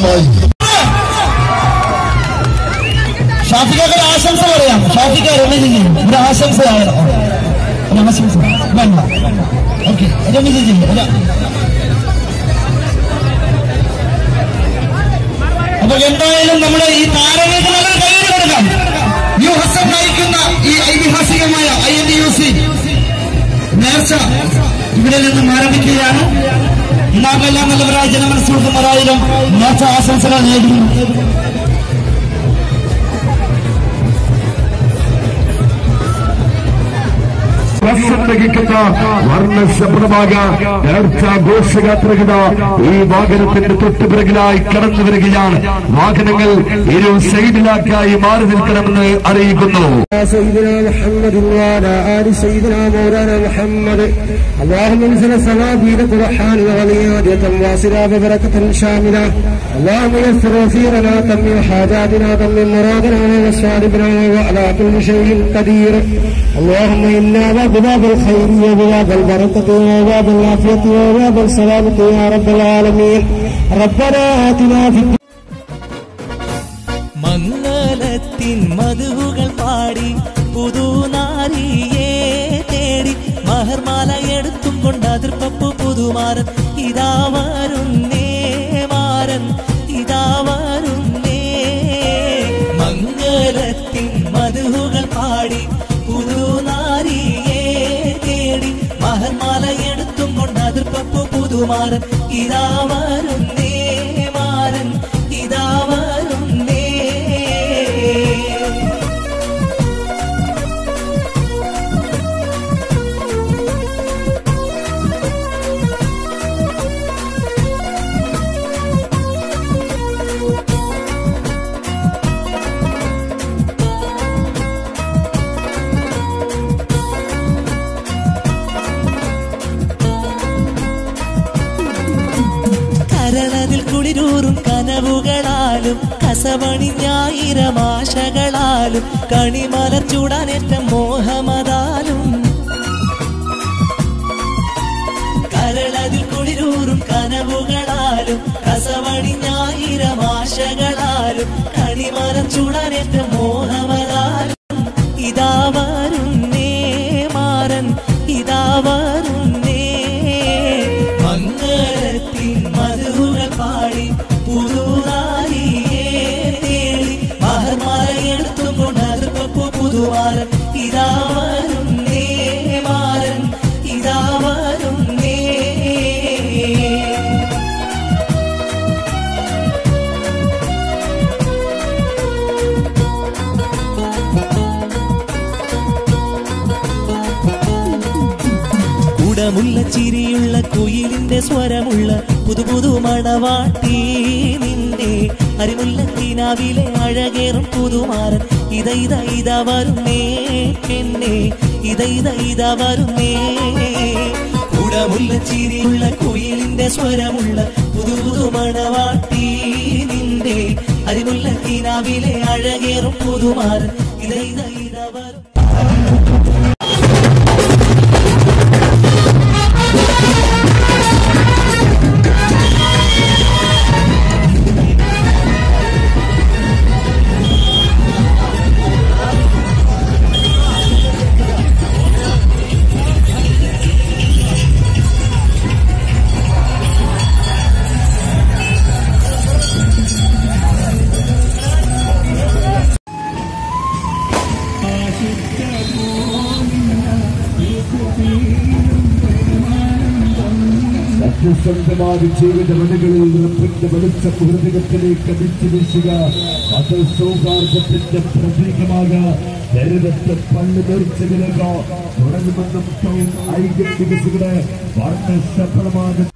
വറഹ്മത്തുള്ളാഹി ഷാഫിക്കൊക്കെ ഒരു ആശംസ പറയാം ഷാഫിക്ക രമേശ് ജി ഒരു ആശംസയാണോ ഒരു ആശംസ വേണ്ട ഓക്കെ രമേശ് ജി ഒരു അപ്പൊ എന്തായാലും നമ്മുടെ ഈ താരങ്ങൾക്ക് നല്ല കയ്യിൽ കൊടുക്കാം യു ഹസൻ നയിക്കുന്ന ഈ ഐതിഹാസികമായ ഐ എൻ യു സി നേർച്ച ഇവിടെ നിന്നും ആരംഭിക്കുകയാണ് നാമെല്ലാം നല്ലവരായ ജനമനസ്സുമാരായാലും നേർച്ച ആശംസകൾ നേടുന്നു പ്രസംഗിക്കുന്ന വർണ്ണശബ്ദമായ നേർച്ച ഘോഷയാത്രകത ഈ വാഹനത്തിന്റെ തൊട്ടുപിറകിലായി കടന്നു വരികയാണ് വാഹനങ്ങൾ ഇരു സൈഡിലാക്കായി മാറി നിൽക്കണമെന്ന് അറിയിക്കുന്നു سيدنا محمد وعلى آل سيدنا مولانا محمد اللهم انزل سنابيل قرحان غنيادة واصلة ببركة شاملة اللهم يسر وفيرنا تمم حاجاتنا تمم مرادنا ومصالبنا وعلى كل شيء قدير اللهم إنا باب الخير وباب البركة وباب العافية وباب السلامة يا رب العالمين ربنا آتنا في الدنيا മംഗലത്തിൻ മധുകൾ പാടി പുതുനാരിയെ തേടി മഹർമാല എടുത്തും കൊണ്ട് അതിർപ്പപ്പു പുതുമാരൻ ഇതാ വരുന്നേ മാരൻ ഇതാ വരുന്നേ മംഗലത്തിൻ മധുകൾ പാടി പുതുനാരിയെ തേടി മഹർമാല എടുത്തും കൊണ്ട് അതിർപ്പപ്പു പുതുമാരൻ ഇതാ വരുന്നേ മാരൻ ഇതാ വരുന്നേ കരളതിൽ കുളിരൂറും കനവുകളാലും കസവണിഞ്ഞായിരം ആശകളാലും കണിമലർ ചൂടാനേറ്റ മോഹമതാലും കരളതിൽ കുളിരൂറും കനവുകളാലും കസവണിഞ്ഞായിരം ആശകളാലും കണിമലർ ചൂടാനേറ്റ മോഹമതാലും ഇതാ വരുന്നേ മാറൻ ഇതാ വരുന്നേ മംഗളത്തിൻ മധുകൾ പാടി പുതുതാരിയെ തേടി മഹർമാല എടുത്തുകൊണ്ട് അതിർപ്പു പുതുവാരൻ ഇതാ വരുന്നേ മാറൻ ഇതാ വരുന്നേ കുടമുള്ള ചിരിയുള്ള കുയിലിന്റെ സ്വരമുള്ള പുതു പുതു മണവാട്ടി നിന്റെ അരിമുല്ല കിനാവിലെ അഴകേറും പുതുമാരൻ ഇത ഇത ഇത വരുന്നേ എന്നെ ഇത ഇത ഇത വരുന്നേ കുടമുള്ള ചിരിയുള്ള കുയിലിന്റെ സ്വരമുള്ള പുതു പുതു മണവാട്ടി നിന്റെ അരിമുല്ല കിനാവിലെ അഴകേറും പുതുമാരൻ ഇത ഇത ഇത വരും സത്യസന്ധമായ ജീവിത വഴികളിൽ ഉറപ്പിന്റെ വെളിച്ച ഹൃദയത്തിലേക്ക് അടിച്ചു വീശുക അത് സൗഹാർദ്ദത്തിന്റെ പ്രതീകമാക ദരിദ്രത്തെ പള്ളി നേർച്ചകളൊക്കെ തുടങ്ങുമെന്നും ടൗൺ ഐക്യ വികസികളെ വർണ്ണശഫലമായ